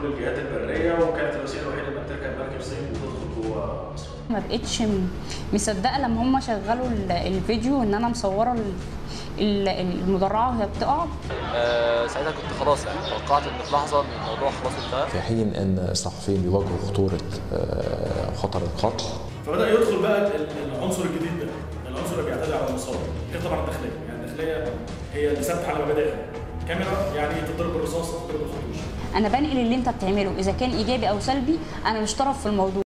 كل الجهات البريه وكانت الوسيله الوحيده انك تركب مركب صيني وتدخل جوه مصر ما بقتش م- مصدقه لما هم شغلوا ال- الفيديو ان انا مصوره ال- ال- المدرعه وهي بتقع آه، ساعتها كنت خلاص يعني توقعت ان في لحظه ان الموضوع خلاص انتهى في حين ان الصحفيين بيواجهوا خطوره آه، خطر القتل فبدا يدخل بقى ال- العنصر الجديد ده العنصر اللي بيعتمد على المصادر غير طبعا الداخليه يعني الداخليه هي اللي ثابته على مبادئها كاميرا يعني تضرب بالرصاص تضرب بالخرطوش انا بنقل اللي انت بتعمله اذا كان ايجابي او سلبي انا مش طرف في الموضوع